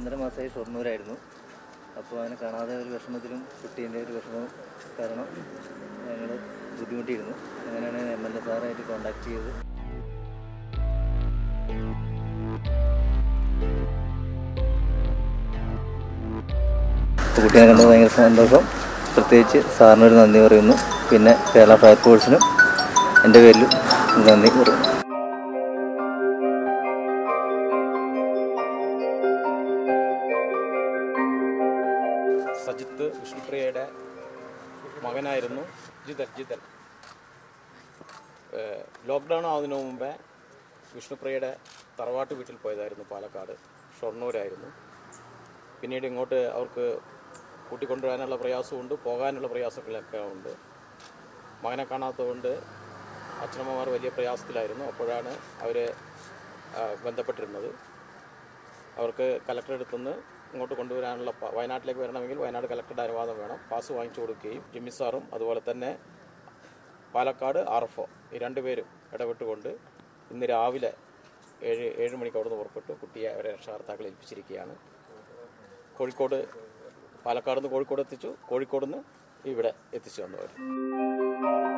ഒന്നര മാസമായി ഷൊർണൂരായിരുന്നു അപ്പോൾ അവനെ കാണാതെ ഒരു വിഷമത്തിലും കുട്ടീൻ്റെ ഒരു വിഷമവും കാരണം ഞങ്ങൾ ബുദ്ധിമുട്ടിയിരുന്നു അങ്ങനെയാണ് എം എൽ എ സാറായിട്ട് കോണ്ടാക്ട് ചെയ്ത് അപ്പോൾ കുട്ടീനെ കണ്ടത് ഭയങ്കര സന്തോഷം പ്രത്യേകിച്ച് സാറിനൊരു നന്ദി പറയുന്നു പിന്നെ കേരള ഫയർഫോഴ്സിനും എൻ്റെ പേരിൽ നന്ദി പറയുന്നു സജിത്ത് വിഷ്ണുപ്രിയയുടെ മകനായിരുന്നു ജിതൽ ജിതൽ ഏഹ് ലോക്ക്ഡൗൺ ആവുന്നതിന് മുമ്പേ വിഷ്ണുപ്രിയയുടെ തറവാട്ട് വീട്ടിൽ പോയതായിരുന്നു പാലക്കാട് ഷൊർണൂരായിരുന്നു പിന്നീട് ഇങ്ങോട്ട് അവർക്ക് കൂട്ടിക്കൊണ്ടുവരാനുള്ള പ്രയാസമുണ്ട് പോകാനുള്ള പ്രയാസങ്ങളൊക്കെ ഉണ്ട് മകനെ കാണാത്തതുകൊണ്ട് അച്ഛനമ്മമാർ വലിയ പ്രയാസത്തിലായിരുന്നു അപ്പോഴാണ് അവർ ബന്ധപ്പെട്ടിരുന്നത് അവർക്ക് കലക്ടറുടെ അടുത്തുനിന്ന് ഇങ്ങോട്ട് കൊണ്ടുവരാനുള്ള പ- വയനാട്ടിലേക്ക് വരണമെങ്കിൽ വയനാട് കലക്ടറുടെ അനുവാദം വേണം പാസ് വാങ്ങിച്ചു കൊടുക്കുകയും ജിമ്മി സാറും അതുപോലെ തന്നെ പാലക്കാട് ആർ എഫ് ഒ ഈ രണ്ടുപേരും ഇടപെട്ടുകൊണ്ട് ഇന്ന് രാവിലെ ഏഴ് ഏഴ് മണിക്ക് അവിടുന്ന് പുറപ്പെട്ടു കുട്ടിയെ അവരെ രക്ഷകർത്താക്കൾ ഏൽപ്പിച്ചിരിക്കുകയാണ് കോഴിക്കോട് പാലക്കാട് നിന്ന് കോഴിക്കോട് എത്തിച്ചു കോഴിക്കോട് നിന്ന് ഇവിടെ എത്തിച്ചു തന്നവർ